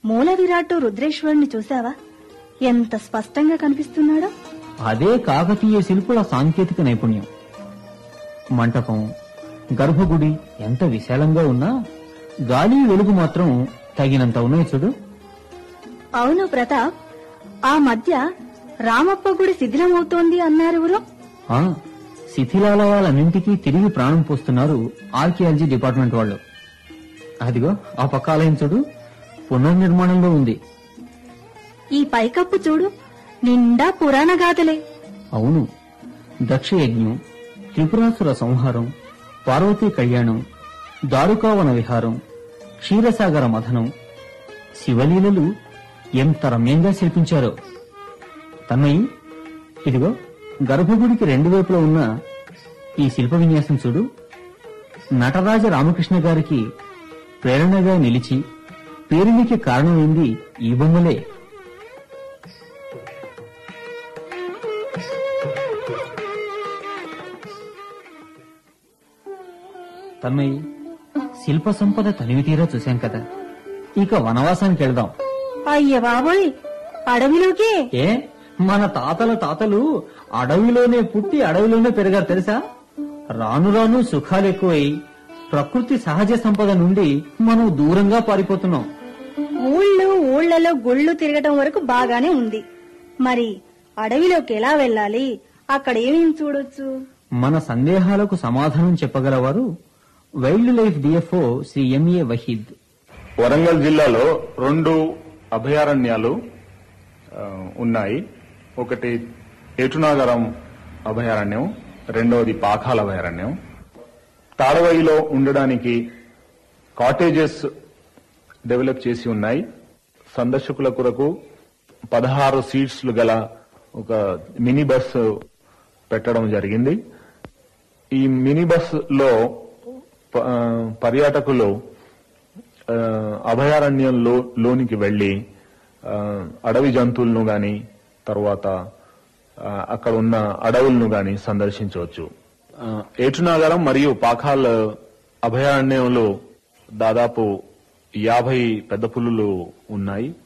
మూల విరాట్టు రుద్రేశ్వరుని చూసావా ఎంత స్పష్టంగా కనిపిస్తున్నాడో అదే కాకతీయ శిల్పుల సాంకేతిక నైపుణ్యం మంటపం గర్భగుడి ఎంత విశాలంగా ఉన్నా గాలి వెలుగు మాత్రం తగినంత ఉన్నాయి చూడు అవును ప్రతాప్ ఆ మధ్య రామప్ప గుడి శిథిలమవుతోంది అన్నారెవరో ఆ శిథిలాలయాలన్నింటికీ తిరిగి ప్రాణం పోస్తున్నారు ఆర్కియాలజీ డిపార్ట్మెంట్ వాళ్ళు అదిగో ఆ పక్క ఆలయం చూడు పునర్నిర్మాణంలో ఉంది ఈ పైకప్పు చూడు నిండా పురాణ గాథలే అవును దక్షయజ్ఞం త్రిపురాసుర సంహారం పార్వతీ కళ్యాణం దారుకావన విహారం క్షీరసాగర మథనం శివలీలలు ఎంత రమ్యంగా శిల్పించారో తన్నయి ఇదిగో గర్భగుడికి రెండు వైపులా ఉన్న ఈ శిల్ప విన్యాసం చూడు నటరాజ రామకృష్ణ గారికి ప్రేరణగా నిలిచి పేరునికి కారణమైంది ఈ బొమ్మలే తన్మయ్య శిల్ప సంపద తనివి తీరా చూశాం కదా ఇక వనవాసానికి వెళ్దాం అయ్య బాబోయ్ అడవిలోకి ఏ మన తాతల తాతలు అడవిలోనే పుట్టి అడవిలోనే పెరిగారు తెలుసా రాను రాను సుఖాలు ఎక్కువై ప్రకృతి సహజ సంపద నుండి మనం దూరంగా పారిపోతున్నాం ఊళ్ళు ఊళ్ళలో గుళ్ళు తిరగటం వరకు బాగానే ఉంది మరి అడవిలోకి ఎలా వెళ్ళాలి అక్కడ ఏమేం చూడొచ్చు మన సందేహాలకు సమాధానం చెప్పగలవారు wildlife DFO Shri M A Waheed Warangal జిల్లాలో రెండు అభయారణ్యాలు ఆ, ఉన్నాయి ఒకటి ఏటునాగరం అభయారణ్యం రెండవది పాఖాల అభయారణ్యం తాడవయిలో ఉండడానికి కాటేజెస్ డెవలప్ చేసి ఉన్నాయి సందర్శకుల కొరకు పదహారు సీట్స్లు గల ఒక మినీ బస్సు పెట్టడం జరిగింది ఈ మినీ బస్ లో ప- ఆ, పర్యాటకులు ఆ, అభయారణ్యంలో లోనికి వెళ్లి ఆ, అడవి జంతువులను గాని తర్వాత ఆ, అక్కడ ఉన్న అడవులను గాని సందర్శించవచ్చు ఆ, ఏటునాగరం మరియు పాఖాల్ అభయారణ్యంలో దాదాపు యాభై పెద్ద పులులు ఉన్నాయి